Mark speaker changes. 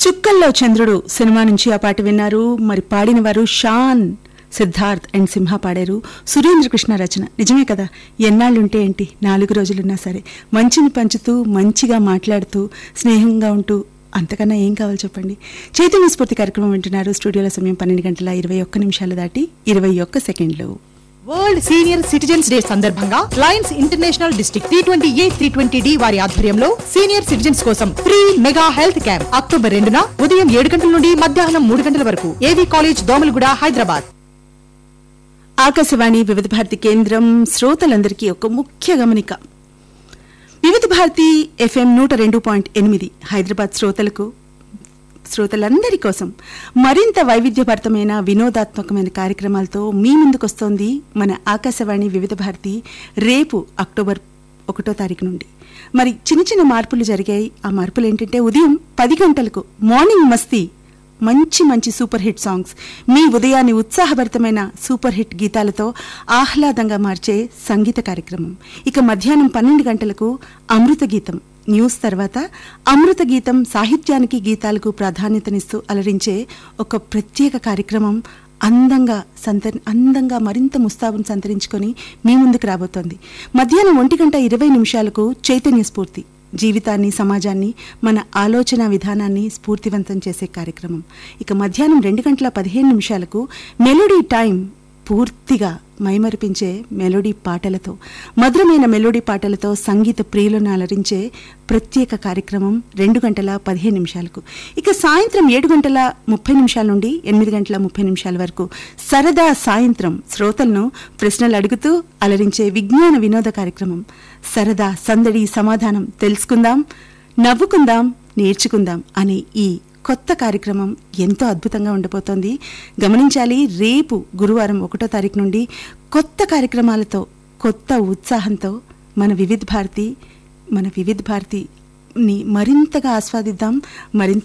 Speaker 1: చుక్కల్లో చంద్రుడు సినిమా నుంచి ఆ పాట విన్నారు మరి పాడిన వారు షాన్ సిద్ధార్థ్ అండ్ సింహ పాడారు సురేంద్ర కృష్ణ రచన నిజమే కదా ఎన్నాళ్ళుంటే ఏంటి నాలుగు రోజులున్నా సరే మంచిని పంచుతూ మంచిగా మాట్లాడుతూ స్నేహంగా ఉంటూ అంతకన్నా ఏం కావాలి చెప్పండి చైతన్య స్ఫూర్తి కార్యక్రమం వింటున్నారు స్టూడియోల సమయం పన్నెండు గంటల ఇరవై ఒక్క నిమిషాలు దాటి ఇరవై ఒక్క సెకండ్లు
Speaker 2: వరల్డ్ సీనియర్ సిటిజన్స్ డే సందర్భంగా Lions International district three twenty A three twenty D వారి ఆధ్వర్యంలో సీనియర్ సిటిజన్స్ కోసం free mega health camp October రెండున ఉదయం ఏడు గంటల నుండి మధ్యాహ్నం మూడు గంటల వరకు ఏవీ కాలేజ్ దోమలగూడ హైదరాబాద్
Speaker 1: ఆకాశవాణి వివిధ భారతి కేంద్రం శ్రోతలందరికీ ఒక ముఖ్య గమనిక వివిధ భారతి ఎఫ్ఎం నూట రెండు పాయింట్ ఎనిమిది హైదరాబాద్ శ్రోతలకు శ్రోతలందరి కోసం మరింత వైవిధ్యభరితమైన వినోదాత్మకమైన కార్యక్రమాలతో మీ ముందుకొస్తోంది మన ఆకాశవాణి వివిధ భారతి రేపు అక్టోబర్ ఒకటో తారీఖు నుండి మరి చిన్న చిన్న మార్పులు జరిగాయి ఆ మార్పులు ఏంటంటే ఉదయం పది గంటలకు మార్నింగ్ మస్తీ మంచి మంచి సూపర్ హిట్ సాంగ్స్ మీ ఉదయాన్ని ఉత్సాహభరితమైన సూపర్ హిట్ గీతాలతో ఆహ్లాదంగా మార్చే సంగీత కార్యక్రమం ఇక మధ్యాహ్నం పన్నెండు గంటలకు అమృత గీతం న్యూస్ తర్వాత అమృత గీతం సాహిత్యానికి గీతాలకు ప్రాధాన్యతనిస్తూ అలరించే ఒక ప్రత్యేక కార్యక్రమం అందంగా సంతరి అందంగా మరింత ముస్తాబును సంతరించుకొని మీ ముందుకు రాబోతోంది మధ్యాహ్నం ఒంటి గంట ఇరవై నిమిషాలకు చైతన్య స్ఫూర్తి జీవితాన్ని సమాజాన్ని మన ఆలోచన విధానాన్ని స్ఫూర్తివంతం చేసే కార్యక్రమం ఇక మధ్యాహ్నం రెండు గంటల పదిహేను నిమిషాలకు మెలోడీ టైం పూర్తిగా మైమరిపించే మెలోడీ పాటలతో మధురమైన మెలోడీ పాటలతో సంగీత ప్రియులను అలరించే ప్రత్యేక కార్యక్రమం రెండు గంటల పదిహేను నిమిషాలకు ఇక సాయంత్రం ఏడు గంటల ముప్పై నిమిషాల నుండి ఎనిమిది గంటల ముప్పై నిమిషాల వరకు సరదా సాయంత్రం శ్రోతలను ప్రశ్నలు అడుగుతూ అలరించే విజ్ఞాన వినోద కార్యక్రమం సరదా సందడి సమాధానం తెలుసుకుందాం నవ్వుకుందాం నేర్చుకుందాం అనే ఈ కొత్త కార్యక్రమం ఎంతో అద్భుతంగా ఉండబోతోంది గమనించాలి రేపు గురువారం ఒకటో తారీఖు నుండి కొత్త కార్యక్రమాలతో కొత్త ఉత్సాహంతో మన వివిధ భారతి మన వివిధ భారతిని మరింతగా ఆస్వాదిద్దాం మరింత